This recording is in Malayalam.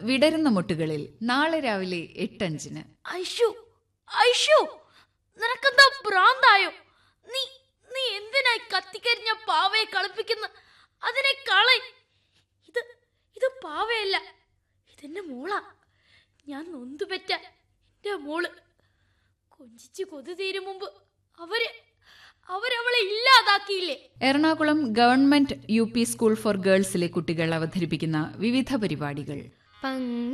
വിടരുന്ന മുട്ടുകളിൽ നാളെ രാവിലെ എട്ടഞ്ചിന് ഐഷു ഐഷു നിനക്കെന്താ ഭ്രാന്തായോ നീ നീ എന്തിനായി കത്തിക്കരിഞ്ഞ പാവയെ കളിപ്പിക്കുന്ന അതിനെ കളി ഇത് ഇത് പാവയല്ല ഇതെന്റെ മോളാ ഞാൻ നൊന്തുപെറ്റ എന്റെ മോള് കൊഞ്ചിച്ച് കൊതി തീരും മുമ്പ് അവര് അവരവളെ ഇല്ലാതാക്കിയില്ലേ Ernakulam government U P school for ഗേൾസിലെ കുട്ടികൾ അവതരിപ്പിക്കുന്ന വിവിധ പരിപാടികൾ